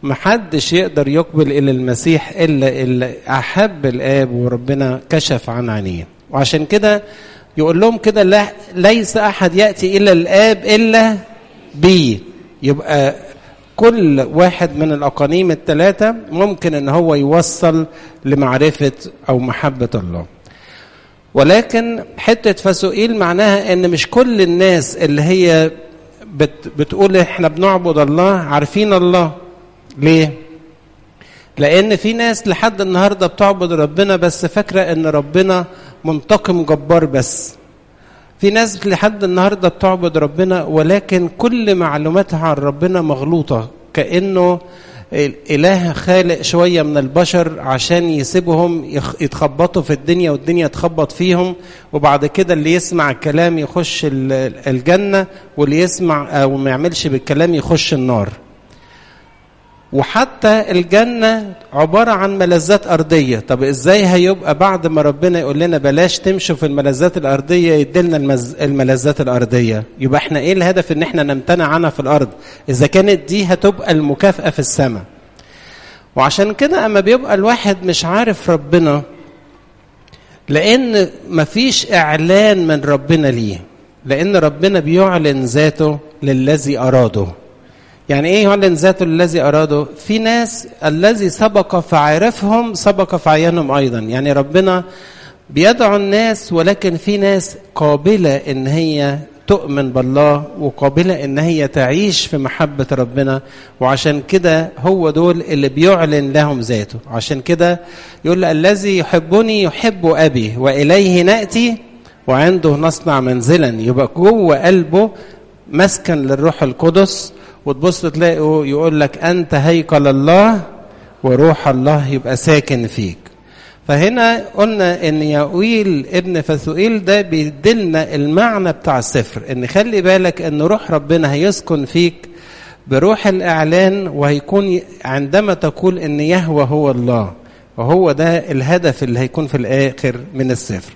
محدش يقدر يقبل إلى المسيح إلا اللي أحب الآب وربنا كشف عن عينيه وعشان كده يقول لهم كده لا ليس أحد يأتي إلى الآب إلا بي يبقى كل واحد من الأقانيم الثلاثة ممكن أن هو يوصل لمعرفة أو محبة الله ولكن حتة فسؤيل معناها أن مش كل الناس اللي هي بت بتقول احنا بنعبد الله عارفين الله ليه لان في ناس لحد النهارده بتعبد ربنا بس فاكره ان ربنا منتقم جبار بس في ناس لحد النهارده بتعبد ربنا ولكن كل معلوماتها عن ربنا مغلوطه كانه اله خالق شويه من البشر عشان يسيبهم يتخبطوا في الدنيا والدنيا تخبط فيهم وبعد كده اللي يسمع الكلام يخش الجنه واللي يسمع او ما يعملش بالكلام يخش النار وحتى الجنة عبارة عن ملذات أرضية طب إزاي هيبقى بعد ما ربنا يقول لنا بلاش تمشوا في الملذات الأرضية يدلنا المز... الملذات الأرضية يبقى احنا إيه الهدف إن احنا نمتنع عنها في الأرض إذا كانت دي هتبقى المكافأة في السماء وعشان كده أما بيبقى الواحد مش عارف ربنا لأن مفيش إعلان من ربنا ليه لأن ربنا بيعلن ذاته للذي أراده يعني ايه يعلن ذاته الذي اراده في ناس الذي سبق فعرفهم سبق فعينهم ايضا يعني ربنا بيدعو الناس ولكن في ناس قابله ان هي تؤمن بالله وقابله ان هي تعيش في محبه ربنا وعشان كده هو دول اللي بيعلن لهم ذاته عشان كده يقول الذي يحبني يحب ابي واليه ناتي وعنده نصنع منزلا يبقى جوه قلبه مسكن للروح القدس وتبص تلاقوا يقول لك أنت هيكل الله وروح الله يبقى ساكن فيك فهنا قلنا ان ياويل ابن فثوئيل ده بيدلنا المعنى بتاع السفر ان خلي بالك ان روح ربنا هيسكن فيك بروح الاعلان وهيكون عندما تقول ان يهوى هو الله وهو ده الهدف اللي هيكون في الاخر من السفر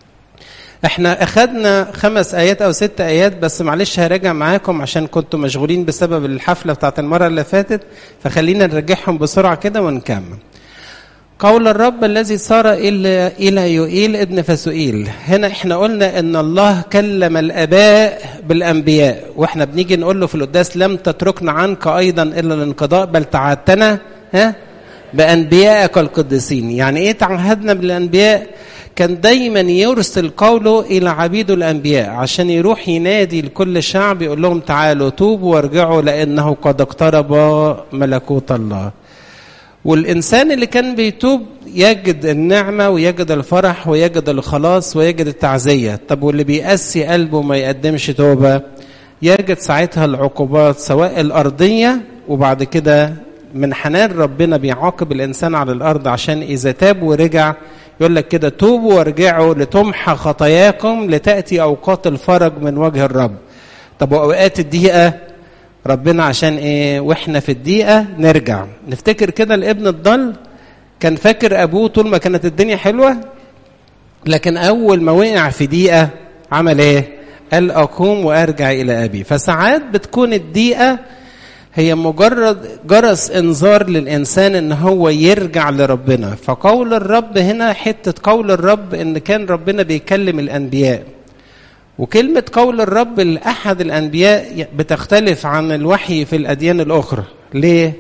احنا اخدنا خمس ايات او ست ايات بس معلش هراجع معاكم عشان كنتوا مشغولين بسبب الحفله بتاعت المره اللي فاتت فخلينا نرجعهم بسرعه كده ونكمل قول الرب الذي صار الى الى يوئيل ابن فسوئيل هنا احنا قلنا ان الله كلم الاباء بالانبياء واحنا بنيجي نقول له في القداس لم تتركنا عنك ايضا الا الانقضاء بل تعهدتنا ها بانبيائك القديسين يعني ايه تعهدنا بالانبياء كان دايما يرسل قوله الى عبيده الانبياء عشان يروح ينادي لكل الشعب يقول لهم تعالوا توبوا وارجعوا لانه قد اقترب ملكوت الله والانسان اللي كان بيتوب يجد النعمه ويجد الفرح ويجد الخلاص ويجد التعزيه طب واللي بيقسي قلبه ما يقدمش توبه يجد ساعتها العقوبات سواء الارضيه وبعد كده من حنان ربنا بيعاقب الانسان على الارض عشان اذا تاب ورجع يقول لك كده توبوا وارجعوا لتمحى خطاياكم لتاتي اوقات الفرج من وجه الرب طب واوقات الضيقه ربنا عشان ايه واحنا في الضيقه نرجع نفتكر كده الابن الضل كان فاكر ابوه طول ما كانت الدنيا حلوه لكن اول ما وقع في ضيقه عمل ايه قال اقوم وارجع الى ابي فساعات بتكون الضيقه هي مجرد جرس انذار للانسان ان هو يرجع لربنا فقول الرب هنا حته قول الرب ان كان ربنا بيكلم الانبياء وكلمه قول الرب لاحد الانبياء بتختلف عن الوحي في الاديان الاخرى ليه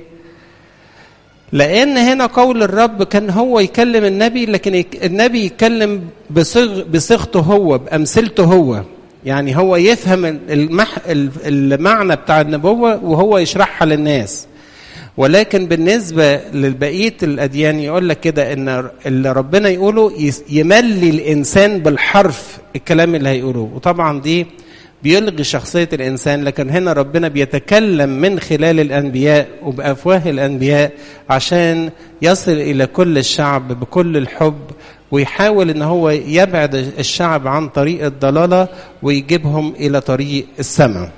لان هنا قول الرب كان هو يكلم النبي لكن النبي يتكلم بصيغ بصيغته هو بامثلته هو يعني هو يفهم المح... المعنى بتاع النبوة وهو يشرحها للناس ولكن بالنسبة لبقية الأديان يقول لك كده إن اللي ربنا يقوله يملي الإنسان بالحرف الكلام اللي هيقوله وطبعا دي بيلغي شخصية الإنسان لكن هنا ربنا بيتكلم من خلال الأنبياء وبأفواه الأنبياء عشان يصل إلى كل الشعب بكل الحب ويحاول ان هو يبعد الشعب عن طريق الضلاله ويجيبهم الى طريق السماء.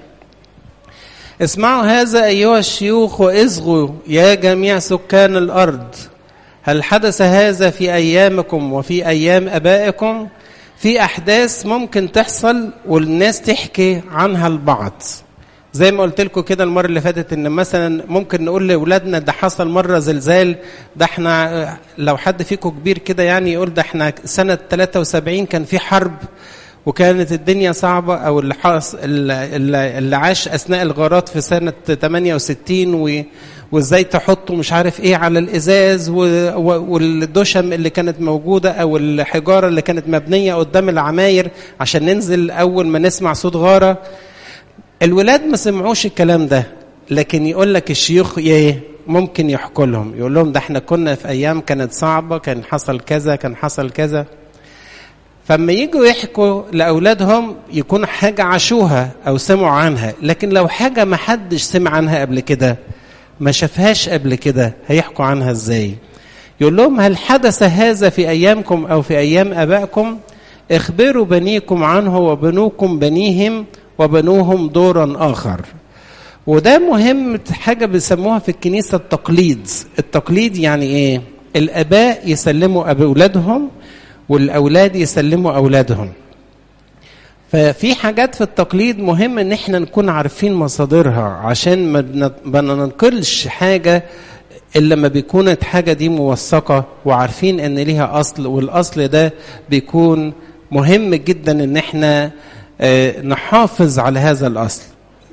اسمعوا هذا ايها الشيوخ واصغوا يا جميع سكان الارض. هل حدث هذا في ايامكم وفي ايام ابائكم؟ في احداث ممكن تحصل والناس تحكي عنها البعض. زي ما قلت لكم كده المره اللي فاتت ان مثلا ممكن نقول لاولادنا ده حصل مره زلزال ده احنا لو حد فيكم كبير كده يعني يقول ده احنا سنه 73 كان في حرب وكانت الدنيا صعبة أو اللي, حاص اللي, اللي عاش أثناء الغارات في سنة 68 و وازاي تحطوا مش عارف ايه على الازاز والدشم اللي كانت موجوده او الحجاره اللي كانت مبنيه قدام العماير عشان ننزل اول ما نسمع صوت غاره الولاد ما سمعوش الكلام ده لكن يقول لك الشيوخ ايه ممكن يحكوا لهم يقول لهم ده احنا كنا في ايام كانت صعبه كان حصل كذا كان حصل كذا فما يجوا يحكوا لاولادهم يكون حاجه عاشوها او سمعوا عنها لكن لو حاجه ما حدش سمع عنها قبل كده ما شافهاش قبل كده هيحكوا عنها ازاي يقول لهم هل حدث هذا في ايامكم او في ايام ابائكم اخبروا بنيكم عنه وبنوكم بنيهم وبنوهم دورا اخر وده مهم حاجه بيسموها في الكنيسه التقليد التقليد يعني ايه الاباء يسلموا اولادهم والاولاد يسلموا اولادهم ففي حاجات في التقليد مهم ان احنا نكون عارفين مصادرها عشان ما ننقلش حاجه الا لما بيكون الحاجه دي موثقه وعارفين ان ليها اصل والاصل ده بيكون مهم جدا ان احنا نحافظ على هذا الاصل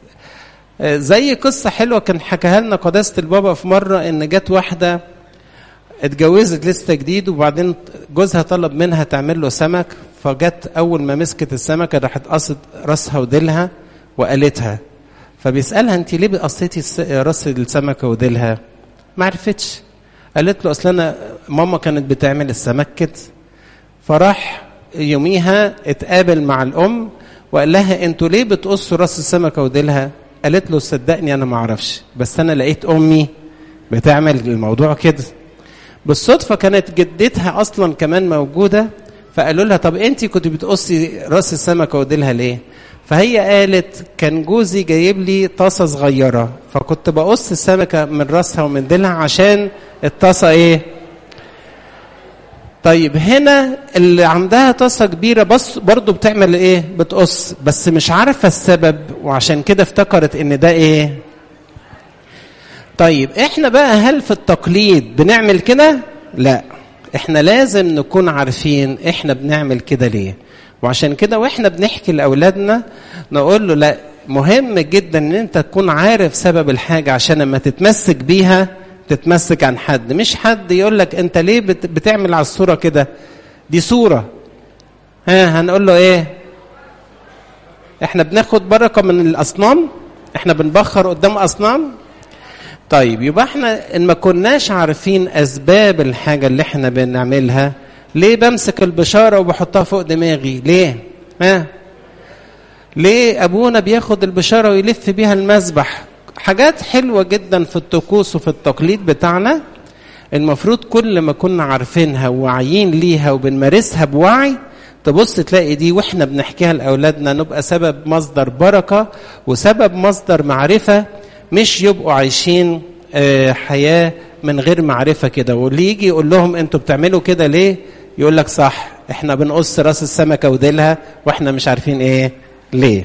زي قصه حلوه كان حكاها لنا قداسه البابا في مره ان جت واحده اتجوزت لسه جديد وبعدين جوزها طلب منها تعمل له سمك فجت اول ما مسكت السمكه راحت قصت راسها وديلها وقالتها فبيسالها انت ليه قصيتي راس السمكه وديلها ما عرفتش قالت له اصل انا ماما كانت بتعمل السمك كده فراح يوميها اتقابل مع الام وقال لها انتوا ليه بتقصوا راس السمكه وديلها قالت له صدقني انا ما اعرفش بس انا لقيت امي بتعمل الموضوع كده بالصدفه كانت جدتها اصلا كمان موجوده فقالوا لها طب انت كنت بتقصي راس السمكه وديلها ليه فهي قالت كان جوزي جايب لي طاسه صغيره فكنت بقص السمكه من راسها ومن ديلها عشان الطاسه ايه طيب هنا اللي عندها طاسه كبيره بس برضه بتعمل ايه بتقص بس مش عارفه السبب وعشان كده افتكرت ان ده ايه طيب احنا بقى هل في التقليد بنعمل كده لا احنا لازم نكون عارفين احنا بنعمل كده ليه وعشان كده واحنا بنحكي لاولادنا نقول له لا مهم جدا ان انت تكون عارف سبب الحاجه عشان لما تتمسك بيها تتمسك عن حد مش حد يقول لك انت ليه بتعمل على الصوره كده دي صوره ها هنقول له ايه احنا بناخد بركه من الاصنام احنا بنبخر قدام اصنام طيب يبقى احنا ان ما كناش عارفين اسباب الحاجه اللي احنا بنعملها ليه بمسك البشاره وبحطها فوق دماغي ليه ها ليه ابونا بياخد البشاره ويلف بيها المسبح حاجات حلوه جدا في الطقوس وفي التقليد بتاعنا المفروض كل ما كنا عارفينها وواعيين ليها وبنمارسها بوعي تبص تلاقي دي واحنا بنحكيها لاولادنا نبقى سبب مصدر بركه وسبب مصدر معرفه مش يبقوا عايشين حياه من غير معرفه كده واللي يجي يقول لهم انتوا بتعملوا كده ليه يقول لك صح احنا بنقص راس السمكه وديلها واحنا مش عارفين ايه ليه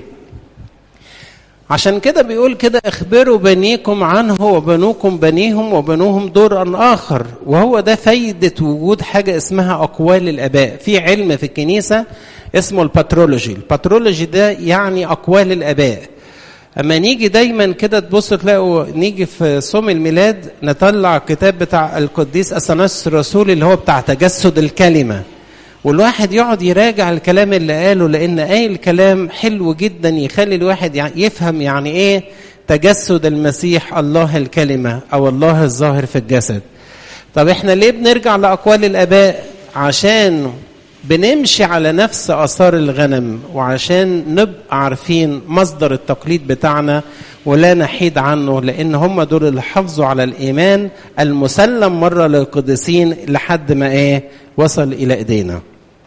عشان كده بيقول كده اخبروا بنيكم عنه وبنوكم بنيهم وبنوهم دورا اخر وهو ده فايده وجود حاجه اسمها اقوال الاباء في علم في الكنيسه اسمه الباترولوجي الباترولوجي ده يعني اقوال الاباء اما نيجي دايما كده تبص تلاقوا نيجي في صوم الميلاد نطلع الكتاب بتاع القديس اثناس الرسول اللي هو بتاع تجسد الكلمه والواحد يقعد يراجع الكلام اللي قاله لان قايل كلام حلو جدا يخلي الواحد يفهم يعني ايه تجسد المسيح الله الكلمه او الله الظاهر في الجسد طب احنا ليه بنرجع لاقوال الاباء عشان بنمشي على نفس اثار الغنم وعشان نبقى عارفين مصدر التقليد بتاعنا ولا نحيد عنه لان هم دول اللي حافظوا على الايمان المسلم مره للقديسين لحد ما ايه وصل الى ايدينا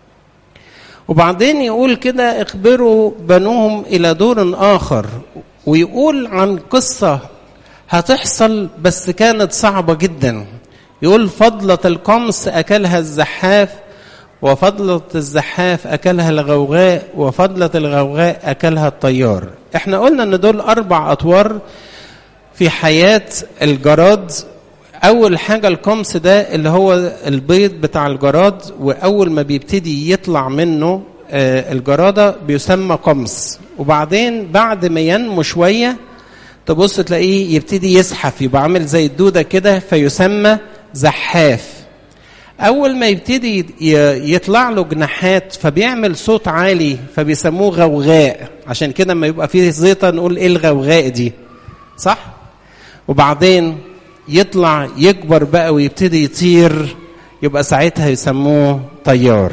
وبعدين يقول كده اخبروا بنوهم الى دور اخر ويقول عن قصه هتحصل بس كانت صعبه جدا يقول فضله القمص اكلها الزحاف وفضلة الزحاف أكلها الغوغاء وفضلة الغوغاء أكلها الطيار احنا قلنا ان دول أربع أطوار في حياة الجراد أول حاجة القمص ده اللي هو البيض بتاع الجراد وأول ما بيبتدي يطلع منه الجرادة بيسمى قمص وبعدين بعد ما ينمو شوية تبص تلاقيه يبتدي يزحف يبقى عامل زي الدودة كده فيسمى زحاف أول ما يبتدي يطلع له جناحات فبيعمل صوت عالي فبيسموه غوغاء عشان كده لما يبقى فيه زيطة نقول إيه الغوغاء دي صح؟ وبعدين يطلع يكبر بقى ويبتدي يطير يبقى ساعتها يسموه طيار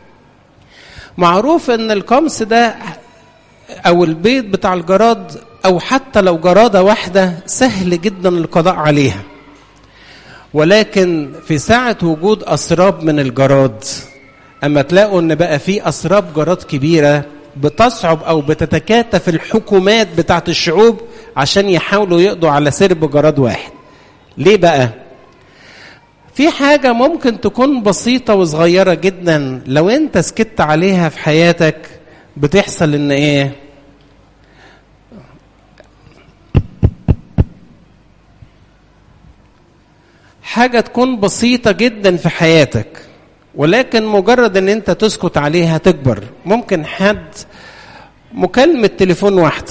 معروف ان القمص ده او البيض بتاع الجراد او حتى لو جرادة واحدة سهل جدا القضاء عليها ولكن في ساعة وجود أسراب من الجراد أما تلاقوا أن بقى في أسراب جراد كبيرة بتصعب أو بتتكاتف الحكومات بتاعت الشعوب عشان يحاولوا يقضوا على سرب جراد واحد ليه بقى؟ في حاجة ممكن تكون بسيطة وصغيرة جدا لو انت سكت عليها في حياتك بتحصل ان ايه؟ حاجة تكون بسيطة جدا في حياتك ولكن مجرد ان انت تسكت عليها تكبر ممكن حد مكالمة تليفون واحدة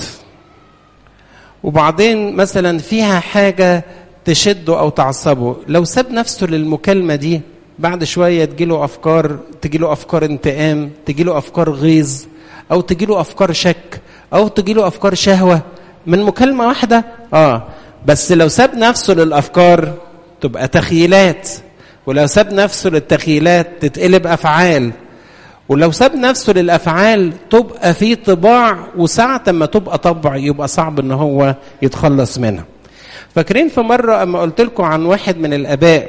وبعدين مثلا فيها حاجة تشده او تعصبه لو ساب نفسه للمكالمة دي بعد شوية تجيله افكار تجيله افكار انتقام تجيله افكار غيظ او تجيله افكار شك او تجيله افكار شهوة من مكالمة واحدة اه بس لو ساب نفسه للافكار تبقى تخيلات ولو ساب نفسه للتخيلات تتقلب افعال ولو ساب نفسه للافعال تبقى في طباع وساعة ما تبقى طبع يبقى صعب ان هو يتخلص منها فاكرين في مرة اما قلت لكم عن واحد من الاباء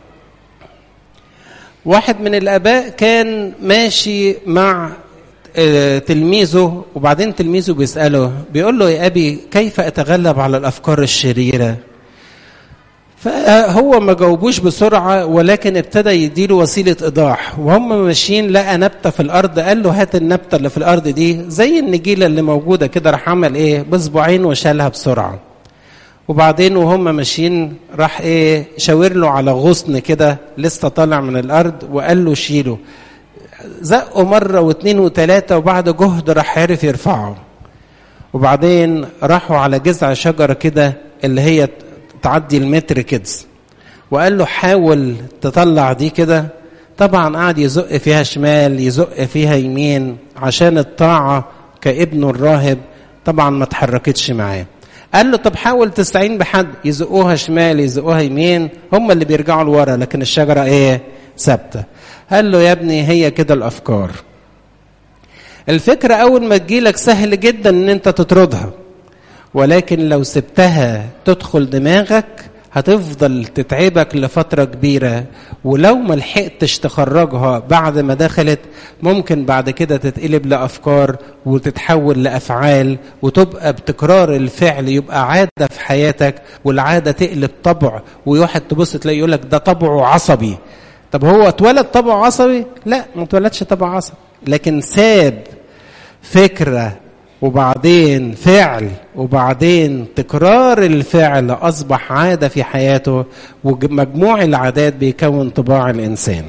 واحد من الاباء كان ماشي مع تلميذه وبعدين تلميذه بيسأله بيقول له يا أبي كيف أتغلب على الأفكار الشريرة فهو ما جاوبوش بسرعة ولكن ابتدى يديله وسيلة إيضاح وهم ماشيين لقى نبتة في الأرض قال له هات النبتة اللي في الأرض دي زي النجيلة اللي موجودة كده راح عمل إيه بصبعين وشالها بسرعة وبعدين وهم ماشيين راح إيه شاور له على غصن كده لسه طالع من الأرض وقال له شيله زقه مرة واثنين وثلاثة وبعد جهد راح عرف يرفعه وبعدين راحوا على جذع شجرة كده اللي هي تعدي المتر كده وقال له حاول تطلع دي كده طبعا قعد يزق فيها شمال يزق فيها يمين عشان الطاعة كابنه الراهب طبعا ما اتحركتش معاه قال له طب حاول تستعين بحد يزقوها شمال يزقوها يمين هم اللي بيرجعوا لورا لكن الشجرة ايه ثابتة قال له يا ابني هي كده الافكار الفكرة اول ما تجيلك سهل جدا ان انت تطردها ولكن لو سبتها تدخل دماغك هتفضل تتعبك لفترة كبيرة ولو ما لحقتش تخرجها بعد ما دخلت ممكن بعد كده تتقلب لأفكار وتتحول لأفعال وتبقى بتكرار الفعل يبقى عادة في حياتك والعادة تقلب طبع وواحد تبص تلاقي يقول لك ده طبعه عصبي طب هو اتولد طبعه عصبي؟ لا ما اتولدش طبع عصبي لكن ساب فكرة وبعدين فعل وبعدين تكرار الفعل أصبح عادة في حياته ومجموع العادات بيكون طباع الإنسان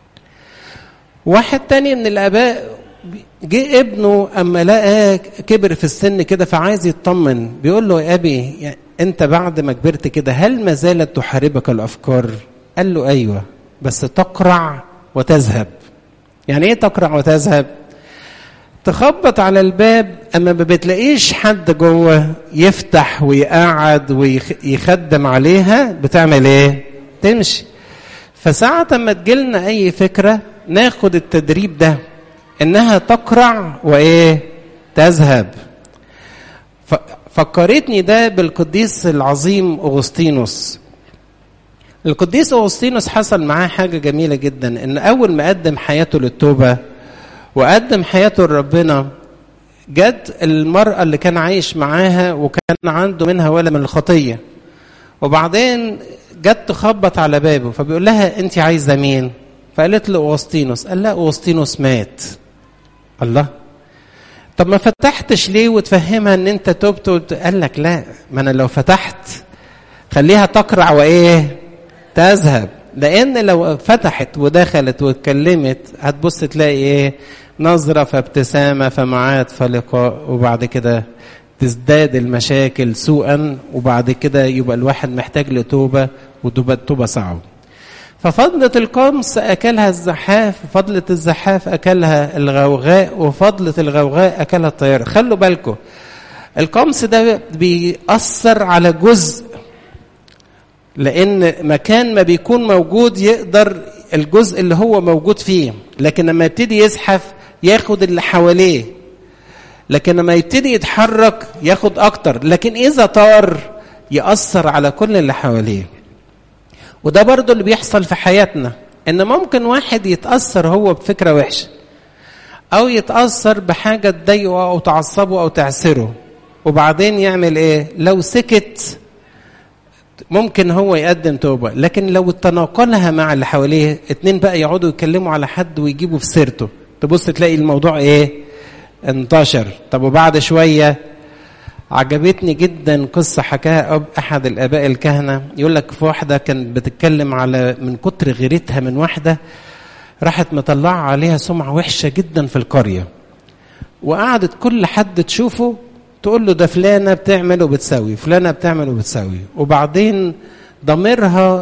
واحد تاني من الآباء جه ابنه أما لقى كبر في السن كده فعايز يطمن بيقول له يا أبي يعني أنت بعد ما كبرت كده هل ما زالت تحاربك الأفكار؟ قال له أيوه بس تقرع وتذهب يعني إيه تقرع وتذهب؟ تخبط على الباب اما ما بتلاقيش حد جوه يفتح ويقعد ويخدم عليها بتعمل ايه تمشي فساعة ما تجيلنا اي فكرة ناخد التدريب ده انها تقرع وايه تذهب فكرتني ده بالقديس العظيم اغسطينوس القديس اغسطينوس حصل معاه حاجة جميلة جدا ان اول ما قدم حياته للتوبة وقدم حياته لربنا جت المرأة اللي كان عايش معاها وكان عنده منها ولا من الخطية وبعدين جت تخبط على بابه فبيقول لها انت عايزة مين فقالت له أوسطينوس قال لا أوسطينوس مات الله طب ما فتحتش ليه وتفهمها ان انت تبت قال لك لا ما انا لو فتحت خليها تقرع وايه تذهب لان لو فتحت ودخلت واتكلمت هتبص تلاقي ايه نظره فابتسامه فمعاد فلقاء وبعد كده تزداد المشاكل سوءا وبعد كده يبقى الواحد محتاج لتوبه وتوبه توبه صعبه ففضلة القمص أكلها الزحاف وفضلة الزحاف أكلها الغوغاء وفضلة الغوغاء أكلها الطيار خلوا بالكم القمص ده بيأثر على جزء لأن مكان ما بيكون موجود يقدر الجزء اللي هو موجود فيه لكن لما يبتدي يزحف ياخد اللي حواليه لكن لما يبتدي يتحرك ياخد أكتر لكن إذا طار يأثر على كل اللي حواليه وده برضو اللي بيحصل في حياتنا ان ممكن واحد يتاثر هو بفكره وحشه او يتاثر بحاجه تضايقه او تعصبه او تعسره وبعدين يعمل ايه لو سكت ممكن هو يقدم توبه لكن لو تناقلها مع اللي حواليه اتنين بقى يقعدوا يتكلموا على حد ويجيبوا في سيرته تبص تلاقي الموضوع ايه انتشر طب وبعد شويه عجبتني جدا قصة حكاها أب أحد الآباء الكهنة يقول لك في واحدة كانت بتتكلم على من كتر غيرتها من واحدة راحت مطلعة عليها سمعة وحشة جدا في القرية وقعدت كل حد تشوفه تقول له ده فلانة بتعمل وبتسوي فلانة بتعمل وبتسوي وبعدين ضميرها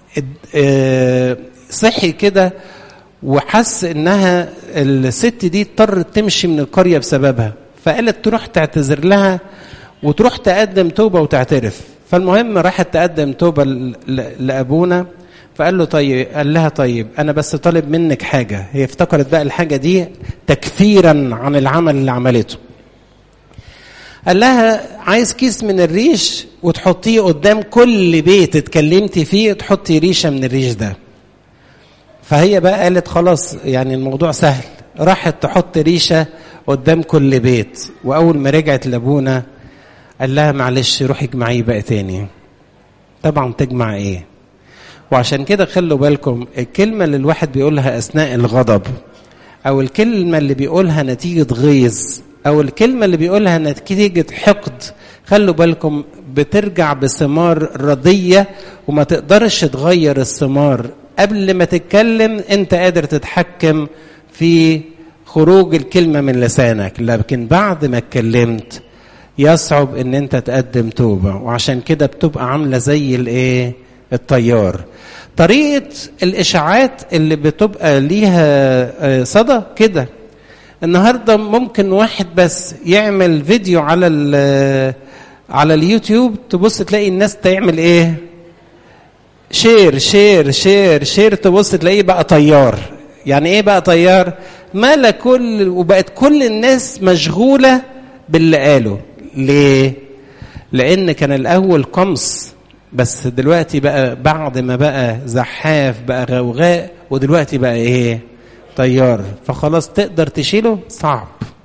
صحي كده وحس انها الست دي اضطرت تمشي من القرية بسببها فقالت تروح تعتذر لها وتروح تقدم توبة وتعترف فالمهم راحت تقدم توبة لأبونا فقال له طيب قال لها طيب أنا بس طالب منك حاجة هي افتكرت بقى الحاجة دي تكفيرا عن العمل اللي عملته قال لها عايز كيس من الريش وتحطيه قدام كل بيت اتكلمتي فيه تحطي ريشة من الريش ده فهي بقى قالت خلاص يعني الموضوع سهل راحت تحط ريشة قدام كل بيت وأول ما رجعت لأبونا قال لها معلش روحي اجمعيه بقى تاني طبعا تجمع ايه وعشان كده خلوا بالكم الكلمة اللي الواحد بيقولها أثناء الغضب أو الكلمة اللي بيقولها نتيجة غيظ أو الكلمة اللي بيقولها نتيجة حقد خلوا بالكم بترجع بثمار رضية وما تقدرش تغير الثمار قبل ما تتكلم انت قادر تتحكم في خروج الكلمة من لسانك لكن بعد ما اتكلمت يصعب ان انت تقدم توبة وعشان كده بتبقى عاملة زي الايه الطيار طريقة الاشاعات اللي بتبقى ليها صدى كده النهارده ممكن واحد بس يعمل فيديو على على اليوتيوب تبص تلاقي الناس تعمل ايه شير شير شير شير تبص تلاقيه بقى طيار يعني ايه بقى طيار مال كل وبقت كل الناس مشغولة باللي قاله ليه لان كان الاول قمص بس دلوقتي بقى بعد ما بقى زحاف بقى غوغاء ودلوقتي بقى ايه طيار فخلاص تقدر تشيله صعب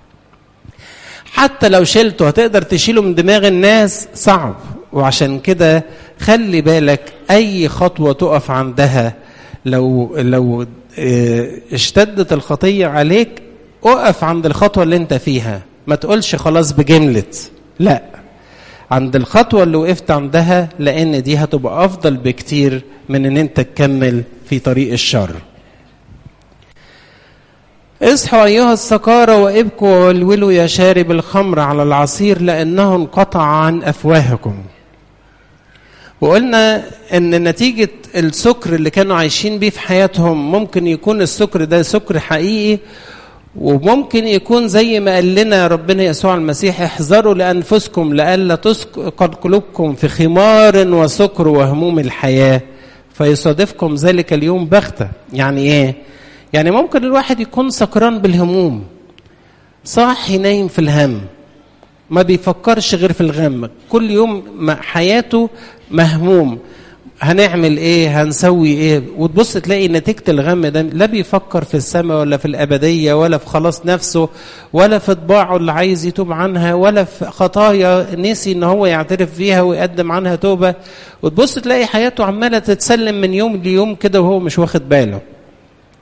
حتى لو شلته هتقدر تشيله من دماغ الناس صعب وعشان كده خلي بالك اي خطوه تقف عندها لو لو اشتدت الخطيه عليك اقف عند الخطوه اللي انت فيها ما تقولش خلاص بجملت لا عند الخطوه اللي وقفت عندها لان دي هتبقى افضل بكتير من ان انت تكمل في طريق الشر اصحوا أيها السكارى وابكوا والولوا يا شارب الخمر على العصير لأنه انقطع عن أفواهكم وقلنا ان نتيجة السكر اللي كانوا عايشين بيه في حياتهم ممكن يكون السكر ده سكر حقيقي وممكن يكون زي ما قال لنا ربنا يسوع المسيح احذروا لأنفسكم لئلا تسقط قلوبكم في خمار وسكر وهموم الحياة فيصادفكم ذلك اليوم بغتة يعني ايه يعني ممكن الواحد يكون سكران بالهموم صاحي نايم في الهم ما بيفكرش غير في الغم كل يوم حياته مهموم هنعمل ايه هنسوي ايه وتبص تلاقي نتيجة الغم ده لا بيفكر في السماء ولا في الأبدية ولا في خلاص نفسه ولا في طباعه اللي عايز يتوب عنها ولا في خطايا نسي ان هو يعترف فيها ويقدم عنها توبة وتبص تلاقي حياته عمالة تتسلم من يوم ليوم كده وهو مش واخد باله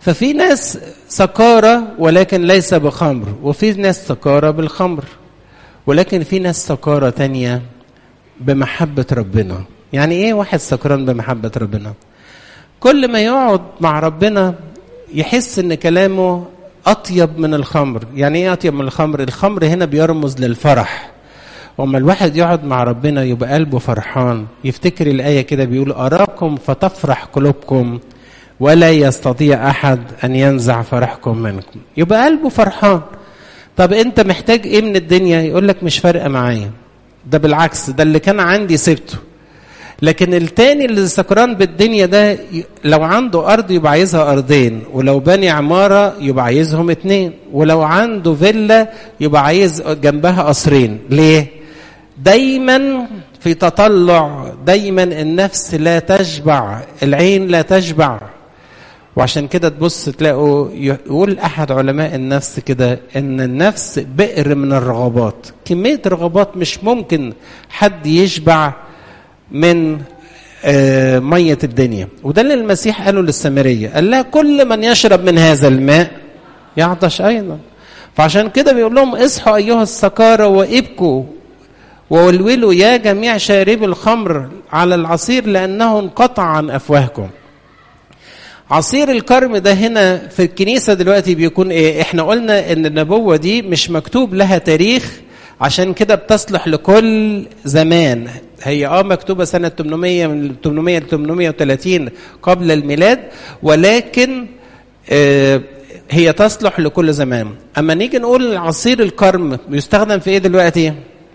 ففي ناس سكارى ولكن ليس بخمر وفي ناس سكارى بالخمر ولكن في ناس سكارى تانية بمحبة ربنا يعني ايه واحد سكران بمحبة ربنا كل ما يقعد مع ربنا يحس ان كلامه اطيب من الخمر يعني ايه اطيب من الخمر الخمر هنا بيرمز للفرح وما الواحد يقعد مع ربنا يبقى قلبه فرحان يفتكر الآية كده بيقول أراكم فتفرح قلوبكم ولا يستطيع أحد أن ينزع فرحكم منكم يبقى قلبه فرحان طب أنت محتاج إيه من الدنيا يقول لك مش فارقة معايا ده بالعكس ده اللي كان عندي سبته لكن التاني اللي سكران بالدنيا ده لو عنده أرض يبقى عايزها أرضين ولو بني عمارة يبقى عايزهم اتنين ولو عنده فيلا يبقى عايز جنبها قصرين ليه؟ دايما في تطلع دايما النفس لا تشبع العين لا تشبع وعشان كده تبص تلاقوا يقول احد علماء النفس كده ان النفس بئر من الرغبات كميه رغبات مش ممكن حد يشبع من آه ميه الدنيا وده اللي المسيح قاله للسامريه قال لها كل من يشرب من هذا الماء يعطش ايضا فعشان كده بيقول لهم اصحوا ايها السكارى وابكوا وولولوا يا جميع شاربي الخمر على العصير لأنه انقطع عن أفواهكم عصير الكرم ده هنا في الكنيسة دلوقتي بيكون إيه؟ إحنا قلنا إن النبوة دي مش مكتوب لها تاريخ عشان كده بتصلح لكل زمان هي اه مكتوبة سنة 800 من 800 ل 830 قبل الميلاد ولكن آه هي تصلح لكل زمان أما نيجي نقول عصير الكرم بيستخدم في إيه دلوقتي؟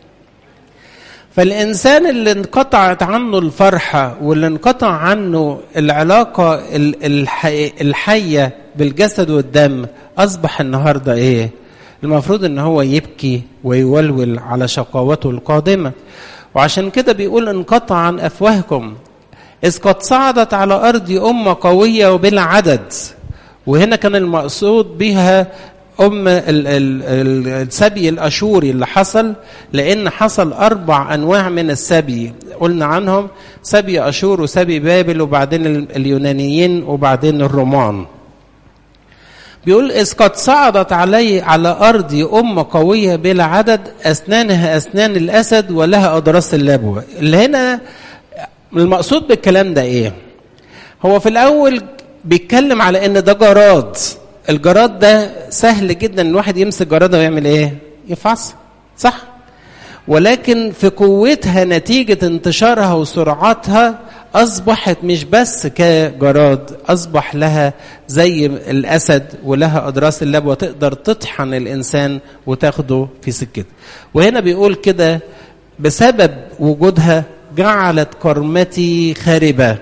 فالإنسان اللي انقطعت عنه الفرحة واللي انقطع عنه العلاقة الحية بالجسد والدم أصبح النهاردة إيه؟ المفروض إن هو يبكي ويولول على شقاوته القادمة وعشان كده بيقول انقطع عن أفواهكم إذ قد صعدت على أرض أمة قوية وبلا عدد وهنا كان المقصود بها أم السبي الأشوري اللي حصل لأن حصل أربع أنواع من السبي قلنا عنهم سبي أشور وسبي بابل وبعدين اليونانيين وبعدين الرومان بيقول إذ قد صعدت علي على أرضي أمة قوية بلا عدد أسنانها أسنان الأسد ولها أضراس اللبوة اللي هنا المقصود بالكلام ده إيه هو في الأول بيتكلم على إن ده جراد الجراد ده سهل جدا الواحد يمسك جراده ويعمل ايه يفعص صح ولكن في قوتها نتيجة انتشارها وسرعتها أصبحت مش بس كجراد أصبح لها زي الأسد ولها أضراس اللبوة تقدر تطحن الإنسان وتاخده في سكته وهنا بيقول كده بسبب وجودها جعلت كرمتي خاربة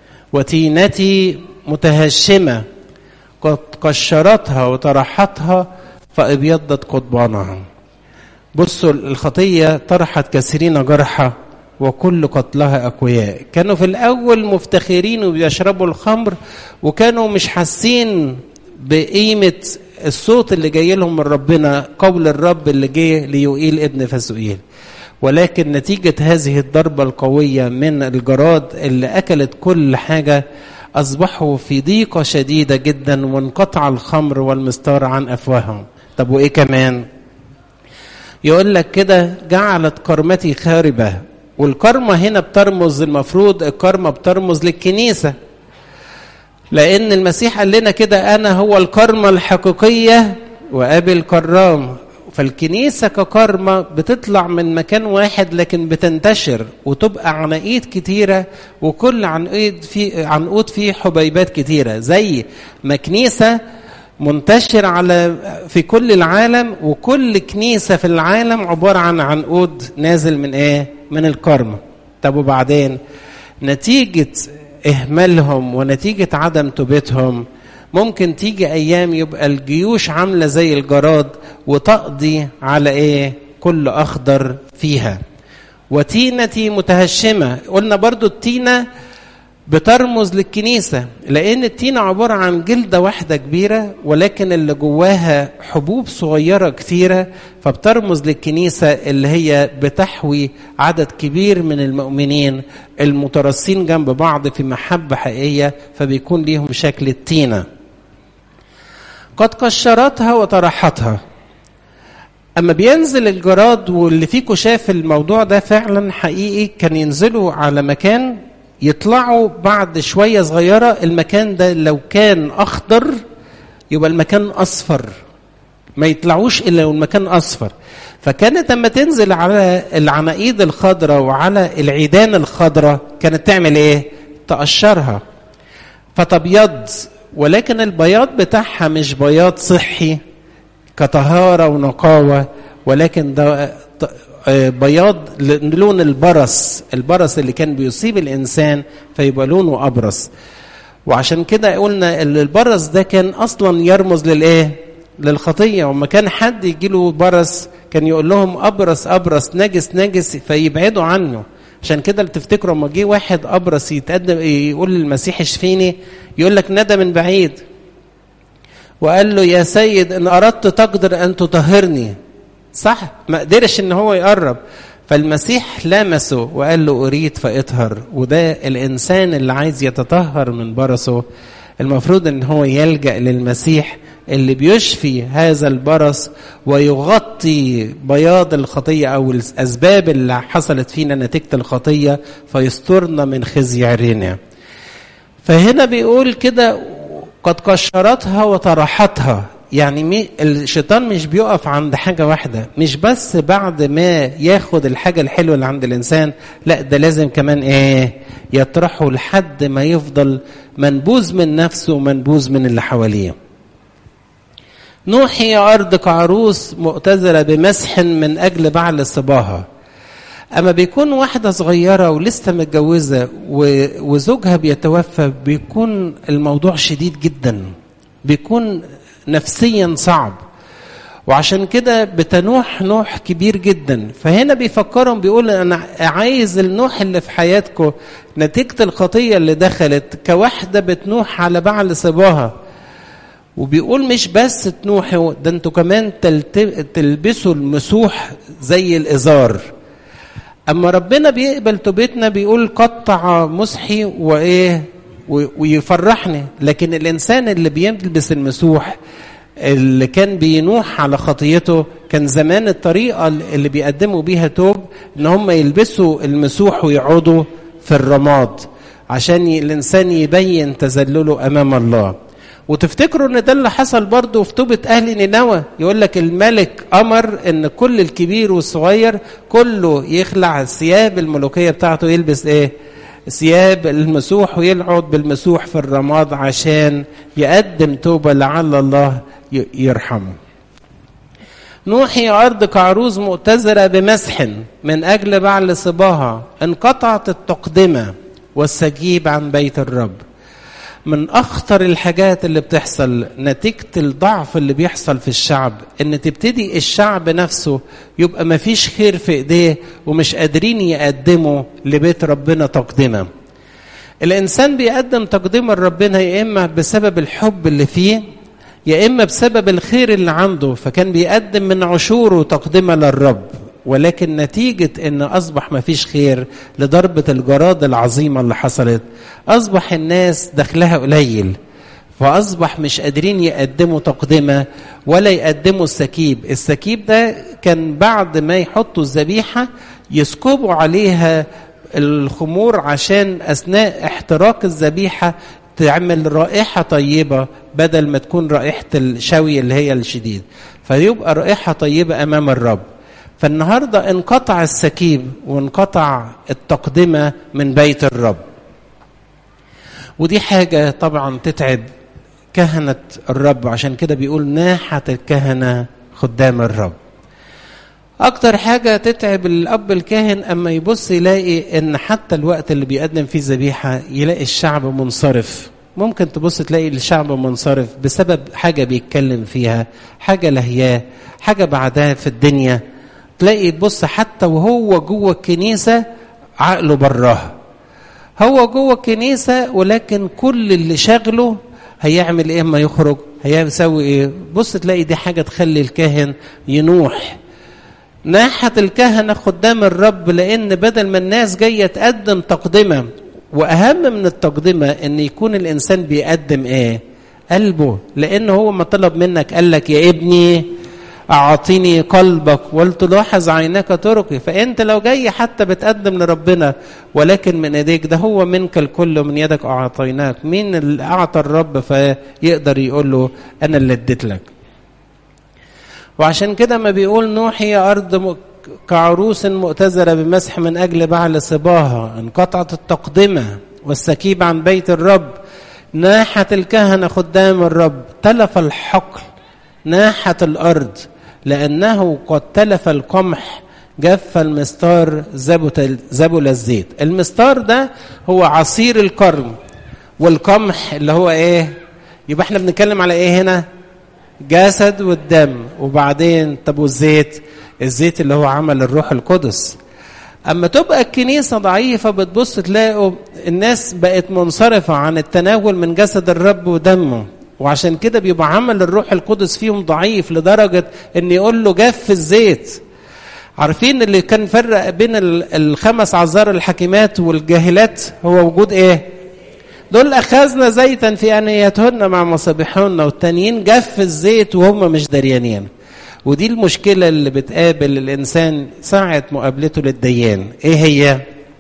وتينتي متهشمة قد قشرتها وطرحتها فابيضت قضبانها بصوا الخطيه طرحت كثيرين جرحى وكل قتلها اقوياء كانوا في الاول مفتخرين وبيشربوا الخمر وكانوا مش حاسين بقيمه الصوت اللي جاي لهم من ربنا قول الرب اللي جه ليوئيل ابن فسوئيل ولكن نتيجة هذه الضربة القوية من الجراد اللي أكلت كل حاجة أصبحوا في ضيقة شديدة جدا وانقطع الخمر والمستار عن أفواههم طب وإيه كمان يقول لك كده جعلت كرمتي خاربة والكرمة هنا بترمز المفروض الكرمة بترمز للكنيسة لأن المسيح قال لنا كده أنا هو الكرمة الحقيقية وأبي الكرام فالكنيسة ككرمة بتطلع من مكان واحد لكن بتنتشر وتبقى عناقيد كتيرة وكل عنقود في عنقود فيه حبيبات كتيرة زي ما كنيسة منتشر على في كل العالم وكل كنيسة في العالم عبارة عن عنقود نازل من ايه؟ من الكرمة. طب وبعدين نتيجة إهمالهم ونتيجة عدم توبتهم ممكن تيجي ايام يبقى الجيوش عامله زي الجراد وتقضي على ايه كل اخضر فيها وتينتي متهشمه قلنا برضو التينه بترمز للكنيسة لأن التينة عبارة عن جلدة واحدة كبيرة ولكن اللي جواها حبوب صغيرة كثيرة فبترمز للكنيسة اللي هي بتحوي عدد كبير من المؤمنين المترصين جنب بعض في محبة حقيقية فبيكون ليهم شكل التينة قد قشرتها وطرحتها اما بينزل الجراد واللي فيكم شاف الموضوع ده فعلا حقيقي كان ينزلوا على مكان يطلعوا بعد شويه صغيره المكان ده لو كان اخضر يبقى المكان اصفر ما يطلعوش الا لو المكان اصفر فكانت لما تنزل على العناقيد الخضراء وعلى العيدان الخضراء كانت تعمل ايه تقشرها فتبيض ولكن البياض بتاعها مش بياض صحي كطهارة ونقاوة ولكن ده بياض لون البرص البرص اللي كان بيصيب الإنسان فيبقى لونه أبرص وعشان كده قلنا ان البرص ده كان أصلا يرمز للإيه للخطية وما كان حد يجيله برص كان يقول لهم أبرص أبرص نجس نجس فيبعدوا عنه عشان كده تفتكروا لما جه واحد أبرص يتقدم يقول للمسيح اشفيني يقول لك ندى من بعيد وقال له يا سيد ان اردت تقدر ان تطهرني صح ما قدرش ان هو يقرب فالمسيح لمسه وقال له اريد فاطهر وده الانسان اللي عايز يتطهر من برصه المفروض ان هو يلجا للمسيح اللي بيشفي هذا البرص ويغطي بياض الخطيه او الاسباب اللي حصلت فينا نتيجه الخطيه فيسترنا من خزي عرينا فهنا بيقول كده قد قشرتها وطرحتها يعني مي الشيطان مش بيقف عند حاجة واحدة مش بس بعد ما ياخد الحاجة الحلوة اللي عند الإنسان لا ده لازم كمان إيه يطرحه لحد ما يفضل منبوذ من نفسه ومنبوذ من اللي حواليه نوحي أرض كعروس مؤتزرة بمسح من أجل بعل صباها اما بيكون واحده صغيره ولسه متجوزه وزوجها بيتوفى بيكون الموضوع شديد جدا بيكون نفسيا صعب وعشان كده بتنوح نوح كبير جدا فهنا بيفكرهم بيقول انا عايز النوح اللي في حياتكم نتيجه الخطيه اللي دخلت كواحده بتنوح على بعل صباها وبيقول مش بس تنوحوا ده انتوا كمان تلبسوا المسوح زي الازار اما ربنا بيقبل توبتنا بيقول قطع مسحي وايه ويفرحني لكن الانسان اللي بيلبس المسوح اللي كان بينوح على خطيته كان زمان الطريقه اللي بيقدموا بيها توب ان هم يلبسوا المسوح ويقعدوا في الرماد عشان الانسان يبين تذلله امام الله وتفتكروا ان ده اللي حصل برضه في توبة اهل نينوى يقول لك الملك امر ان كل الكبير والصغير كله يخلع الثياب الملوكيه بتاعته يلبس ايه ثياب المسوح ويلعب بالمسوح في الرماد عشان يقدم توبه لعل الله يرحمه نوحي أرض كعروز مؤتزرة بمسح من أجل بعل صباها انقطعت التقدمة والسجيب عن بيت الرب من اخطر الحاجات اللي بتحصل نتيجه الضعف اللي بيحصل في الشعب ان تبتدي الشعب نفسه يبقى ما فيش خير في ايديه ومش قادرين يقدموا لبيت ربنا تقدمه الانسان بيقدم تقدمه لربنا يا اما بسبب الحب اللي فيه يا اما بسبب الخير اللي عنده فكان بيقدم من عشوره تقدمه للرب ولكن نتيجة ان اصبح ما فيش خير لضربة الجراد العظيمة اللي حصلت اصبح الناس دخلها قليل فاصبح مش قادرين يقدموا تقدمة ولا يقدموا السكيب السكيب ده كان بعد ما يحطوا الذبيحة يسكبوا عليها الخمور عشان اثناء احتراق الذبيحة تعمل رائحة طيبة بدل ما تكون رائحة الشوي اللي هي الشديد فيبقى رائحة طيبة امام الرب فالنهارده انقطع السكيب وانقطع التقدمه من بيت الرب ودي حاجه طبعا تتعب كهنه الرب عشان كده بيقول ناحت الكهنه خدام الرب اكتر حاجه تتعب الاب الكاهن اما يبص يلاقي ان حتى الوقت اللي بيقدم فيه ذبيحه يلاقي الشعب منصرف ممكن تبص تلاقي الشعب منصرف بسبب حاجه بيتكلم فيها حاجه لهياه حاجه بعدها في الدنيا تلاقي تبص حتى وهو جوه الكنيسة عقله براها هو جوه الكنيسة ولكن كل اللي شغله هيعمل ايه اما يخرج هيسوي ايه بص تلاقي دي حاجة تخلي الكاهن ينوح ناحت الكهنة خدام الرب لأن بدل ما الناس جاية تقدم تقدمة وأهم من التقدمة أن يكون الإنسان بيقدم إيه قلبه لان هو ما طلب منك قال لك يا ابني اعطيني قلبك ولتلاحظ عينك تركي فانت لو جاي حتى بتقدم لربنا ولكن من ايديك ده هو منك الكل ومن يدك اعطيناك مين اللي اعطى الرب فيقدر يقول له انا اللي اديت لك وعشان كده ما بيقول نوح يا ارض كعروس مؤتزرة بمسح من أجل بعل صباها انقطعت التقدمة والسكيب عن بيت الرب ناحت الكهنة خدام الرب تلف الحقل ناحت الأرض لأنه قد تلف القمح جف المستار زبل الزيت المستار ده هو عصير الكرم والقمح اللي هو ايه يبقى احنا بنتكلم على ايه هنا جسد والدم وبعدين طب والزيت الزيت اللي هو عمل الروح القدس اما تبقى الكنيسه ضعيفه بتبص تلاقوا الناس بقت منصرفه عن التناول من جسد الرب ودمه وعشان كده بيبقى عمل الروح القدس فيهم ضعيف لدرجه ان يقول له جف الزيت عارفين اللي كان فرق بين الخمس عذار الحكيمات والجاهلات هو وجود ايه دول اخذنا زيتا في انياتهن مع مصابيحهن والتانيين جف الزيت وهم مش دريانين ودي المشكلة اللي بتقابل الإنسان ساعة مقابلته للديان إيه هي؟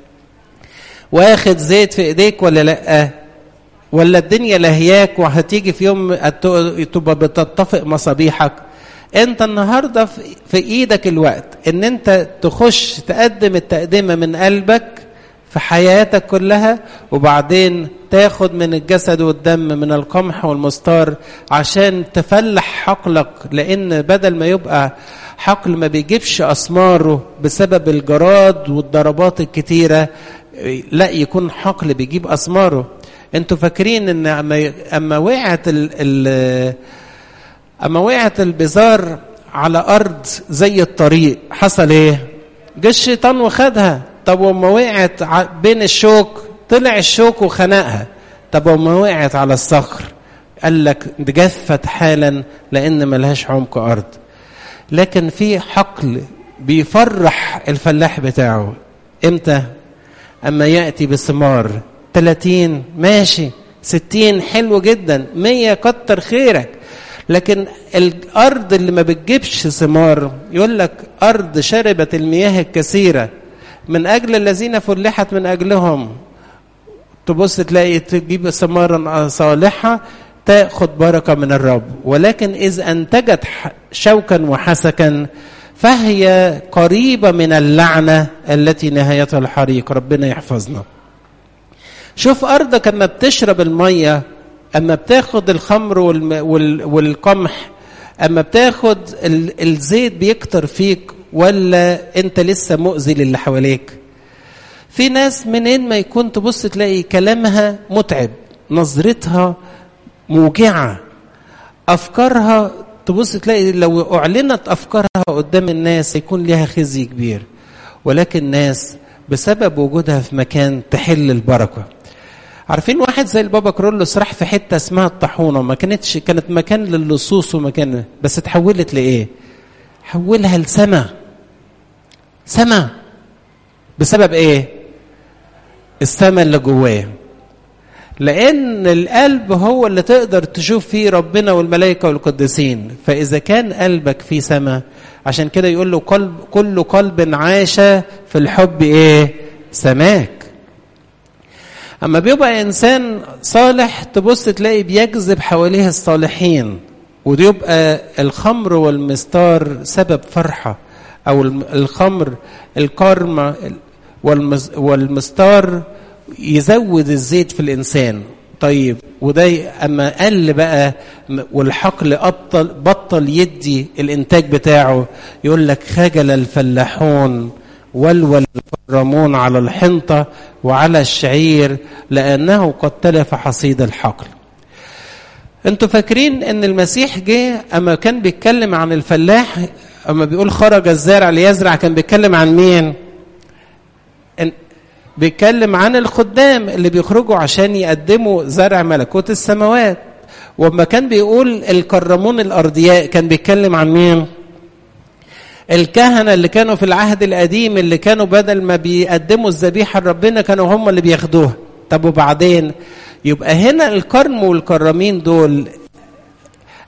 واخد زيت في إيديك ولا لأ؟ ولا الدنيا لهياك وهتيجي في يوم تبقى بتتفق مصابيحك انت النهارده في ايدك الوقت ان انت تخش تقدم التقدمه من قلبك في حياتك كلها وبعدين تاخد من الجسد والدم من القمح والمستار عشان تفلح حقلك لان بدل ما يبقى حقل ما بيجيبش اسماره بسبب الجراد والضربات الكتيره لا يكون حقل بيجيب اسماره انتوا فاكرين ان اما اما وقعت ال ال اما وقعت البزار على ارض زي الطريق حصل ايه جه الشيطان وخدها طب وما وقعت بين الشوك طلع الشوك وخنقها طب وما وقعت على الصخر قال لك جفت حالا لان ملهاش عمق ارض لكن في حقل بيفرح الفلاح بتاعه امتى اما ياتي بثمار 30 ماشي 60 حلو جدا 100 كتر خيرك لكن الارض اللي ما بتجيبش ثمار يقول لك ارض شربت المياه الكثيره من اجل الذين فلحت من اجلهم تبص تلاقي تجيب ثمارا صالحه تاخذ بركه من الرب ولكن اذ انتجت شوكا وحسكا فهي قريبه من اللعنه التي نهايتها الحريق ربنا يحفظنا شوف ارضك اما بتشرب الميه اما بتاخد الخمر والقمح اما بتاخد الزيت بيكتر فيك ولا انت لسه مؤذي للي حواليك في ناس منين ما يكون تبص تلاقي كلامها متعب نظرتها موجعة أفكارها تبص تلاقي لو أعلنت أفكارها قدام الناس يكون لها خزي كبير ولكن ناس بسبب وجودها في مكان تحل البركة عارفين واحد زي البابا كرولوس راح في حتة اسمها الطاحونة ما كانتش كانت مكان للصوص ومكان بس اتحولت لإيه؟ حولها لسما سما بسبب ايه السما اللي جواه لان القلب هو اللي تقدر تشوف فيه ربنا والملائكه والقديسين فاذا كان قلبك فيه سما عشان كده يقول له قلب كل قلب عاش في الحب ايه سماك اما بيبقى انسان صالح تبص تلاقي بيجذب حواليه الصالحين ويبقى الخمر والمستار سبب فرحه او الخمر الكرم والمستار يزود الزيت في الانسان طيب وده اما قل بقى والحقل بطل بطل يدي الانتاج بتاعه يقول لك خجل الفلاحون ولول الكرمون على الحنطه وعلى الشعير لانه قد تلف حصيد الحقل انتوا فاكرين ان المسيح جه اما كان بيتكلم عن الفلاح اما بيقول خرج الزارع ليزرع كان بيتكلم عن مين بيتكلم عن الخدام اللي بيخرجوا عشان يقدموا زرع ملكوت السماوات وما كان بيقول الكرمون الارضياء كان بيتكلم عن مين الكهنة اللي كانوا في العهد القديم اللي كانوا بدل ما بيقدموا الذبيحة لربنا كانوا هم اللي بياخدوها طب وبعدين يبقى هنا الكرم والكرامين دول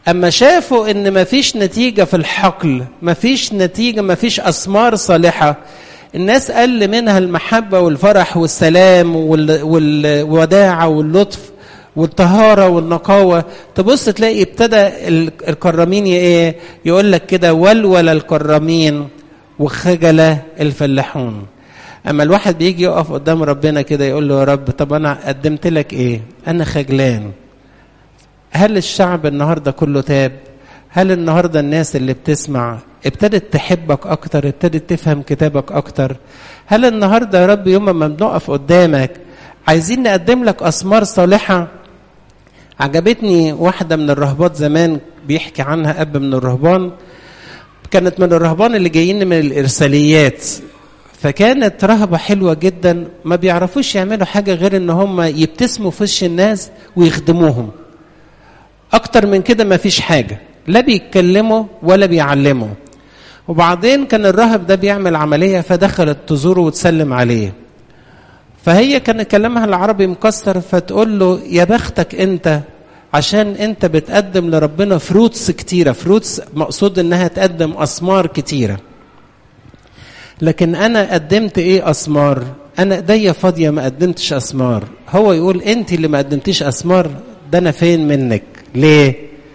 اما شافوا ان مفيش نتيجه في الحقل مفيش نتيجه مفيش اثمار صالحه الناس قل منها المحبه والفرح والسلام والوداعه واللطف والطهاره والنقاوه تبص تلاقي ابتدى الكرامين ايه يقول لك كده ولول الكرامين وخجل الفلاحون اما الواحد بيجي يقف قدام ربنا كده يقول له يا رب طب انا قدمت لك ايه انا خجلان هل الشعب النهارده كله تاب هل النهارده الناس اللي بتسمع ابتدت تحبك اكتر ابتدت تفهم كتابك اكتر هل النهارده يا رب يوم ما بنقف قدامك عايزين نقدم لك اثمار صالحه عجبتني واحده من الرهبات زمان بيحكي عنها اب من الرهبان كانت من الرهبان اللي جايين من الارساليات فكانت رهبة حلوة جدا ما بيعرفوش يعملوا حاجة غير ان هم يبتسموا في وش الناس ويخدموهم اكتر من كده ما فيش حاجة لا بيتكلموا ولا بيعلموا وبعدين كان الراهب ده بيعمل عملية فدخلت تزوره وتسلم عليه فهي كان كلامها العربي مكسر فتقول له يا بختك انت عشان انت بتقدم لربنا فروتس كتيرة فروتس مقصود انها تقدم اسمار كتيره لكن انا قدمت ايه اسمار انا ايديا فاضيه ما قدمتش اسمار هو يقول انت اللي ما قدمتيش اسمار ده انا فين منك ليه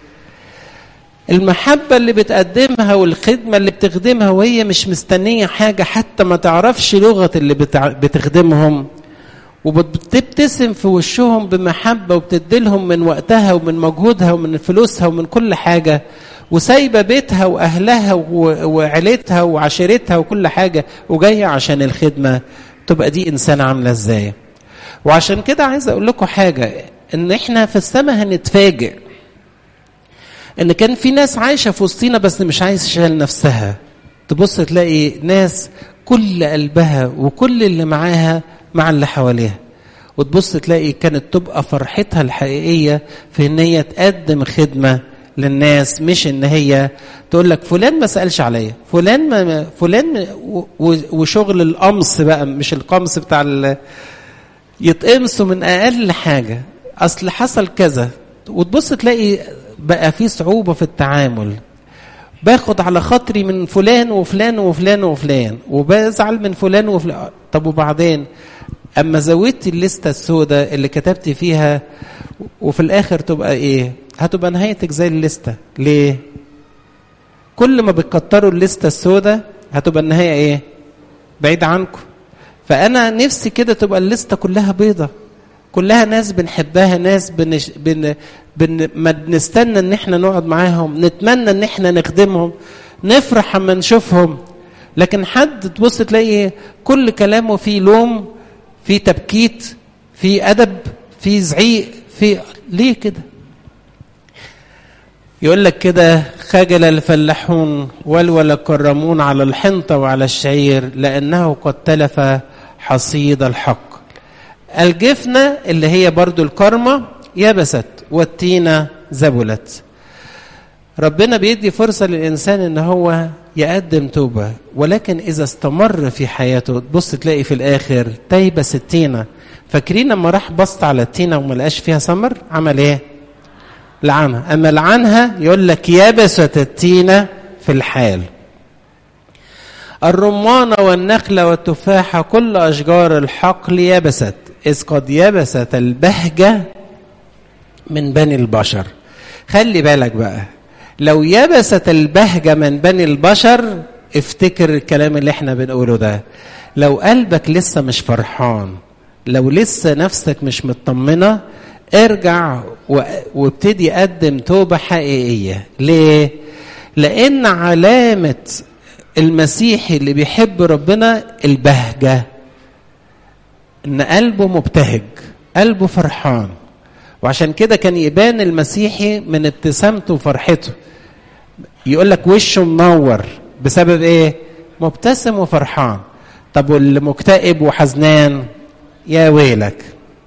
المحبة اللي بتقدمها والخدمة اللي بتخدمها وهي مش مستنية حاجة حتى ما تعرفش لغة اللي بتع... بتخدمهم وبتبتسم في وشهم بمحبة وبتديلهم من وقتها ومن مجهودها ومن فلوسها ومن كل حاجة وسايبه بيتها واهلها وعيلتها وعشيرتها وكل حاجه وجايه عشان الخدمه تبقى دي انسانه عامله ازاي وعشان كده عايز اقول لكم حاجه ان احنا في السماء هنتفاجئ ان كان في ناس عايشه في وسطينا بس مش عايشه لنفسها تبص تلاقي ناس كل قلبها وكل اللي معاها مع اللي حواليها وتبص تلاقي كانت تبقى فرحتها الحقيقيه في ان هي تقدم خدمه للناس مش ان هي تقول لك فلان ما سالش عليا فلان ما فلان وشغل القمص بقى مش القمص بتاع ال يتقمصوا من اقل حاجه اصل حصل كذا وتبص تلاقي بقى في صعوبه في التعامل باخد على خاطري من فلان وفلان وفلان وفلان وبزعل من فلان وفلان طب وبعدين اما زودت الليسته السوداء اللي كتبت فيها وفي الاخر تبقى ايه هتبقى نهايتك زي الليسته ليه كل ما بتكتروا الليسته السوداء هتبقى النهايه ايه بعيد عنكم فانا نفسي كده تبقى الليسته كلها بيضه كلها ناس بنحبها ناس بنش بن بن ما بنستنى ان احنا نقعد معاهم نتمنى ان احنا نخدمهم نفرح اما نشوفهم لكن حد تبص تلاقي كل كلامه فيه لوم في تبكيت في ادب في زعيق في ليه كده يقول لك كده خجل الفلاحون ولول الكرمون على الحنطة وعلى الشعير لأنه قد تلف حصيد الحق الجفنة اللي هي برضو الكرمة يبست والتينة زبلت ربنا بيدي فرصة للإنسان إن هو يقدم توبة ولكن إذا استمر في حياته تبص تلاقي في الآخر تيبس التينة فاكرين لما راح بص على التينة وما لقاش فيها ثمر عمل إيه؟ لعنها أما لعنها يقول لك يبست التينة في الحال الرمان والنخلة والتفاحة كل أشجار الحقل يبست إذ قد يبست البهجة من بني البشر خلي بالك بقى لو يبست البهجة من بني البشر افتكر الكلام اللي احنا بنقوله ده لو قلبك لسه مش فرحان لو لسه نفسك مش مطمنة ارجع وابتدي قدم توبة حقيقية ليه؟ لأن علامة المسيحي اللي بيحب ربنا البهجة إن قلبه مبتهج قلبه فرحان وعشان كده كان يبان المسيحي من ابتسامته وفرحته يقول لك وشه منور بسبب ايه مبتسم وفرحان طب واللي مكتئب وحزنان يا ويلك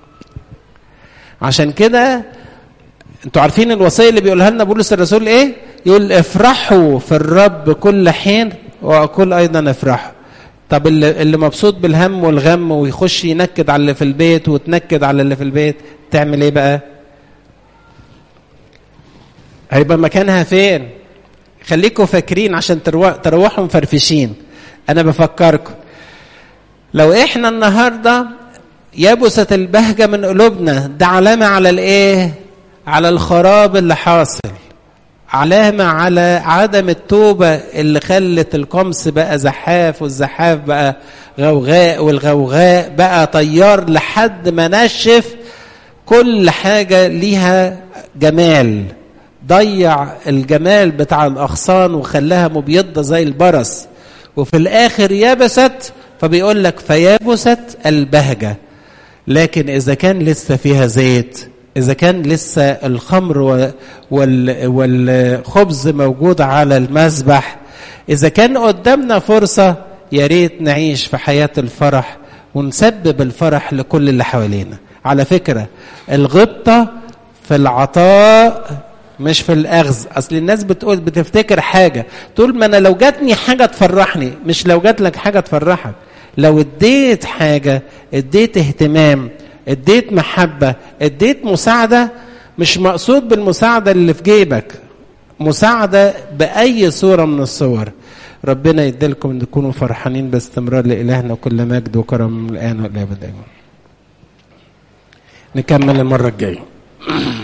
عشان كده انتوا عارفين الوصيه اللي بيقولها لنا بولس الرسول ايه يقول افرحوا في الرب كل حين واقول ايضا افرحوا طب اللي, اللي مبسوط بالهم والغم ويخش ينكد على اللي في البيت وتنكد على اللي في البيت تعمل ايه بقى هيبقى مكانها فين خليكم فاكرين عشان تروحوا مفرفشين انا بفكركم لو احنا النهارده يبست البهجه من قلوبنا ده علامه على الايه على الخراب اللي حاصل علامة على عدم التوبة اللي خلت القمص بقى زحاف والزحاف بقى غوغاء والغوغاء بقى طيار لحد ما نشف كل حاجة ليها جمال ضيع الجمال بتاع الأغصان وخلاها مبيضة زي البرص وفي الآخر يبست فبيقول لك فيبست البهجة لكن إذا كان لسه فيها زيت إذا كان لسه الخمر والخبز موجود على المذبح إذا كان قدامنا فرصة يا ريت نعيش في حياة الفرح ونسبب الفرح لكل اللي حوالينا على فكرة الغبطة في العطاء مش في الأخذ أصل الناس بتقول بتفتكر حاجة تقول ما أنا لو جاتني حاجة تفرحني مش لو جات لك حاجة تفرحك لو اديت حاجة اديت اهتمام اديت محبة اديت مساعدة مش مقصود بالمساعدة اللي في جيبك مساعدة بأي صورة من الصور ربنا يديلكم ان تكونوا فرحانين باستمرار لإلهنا كل مجد وكرم الآن والأبد نكمل المرة الجاية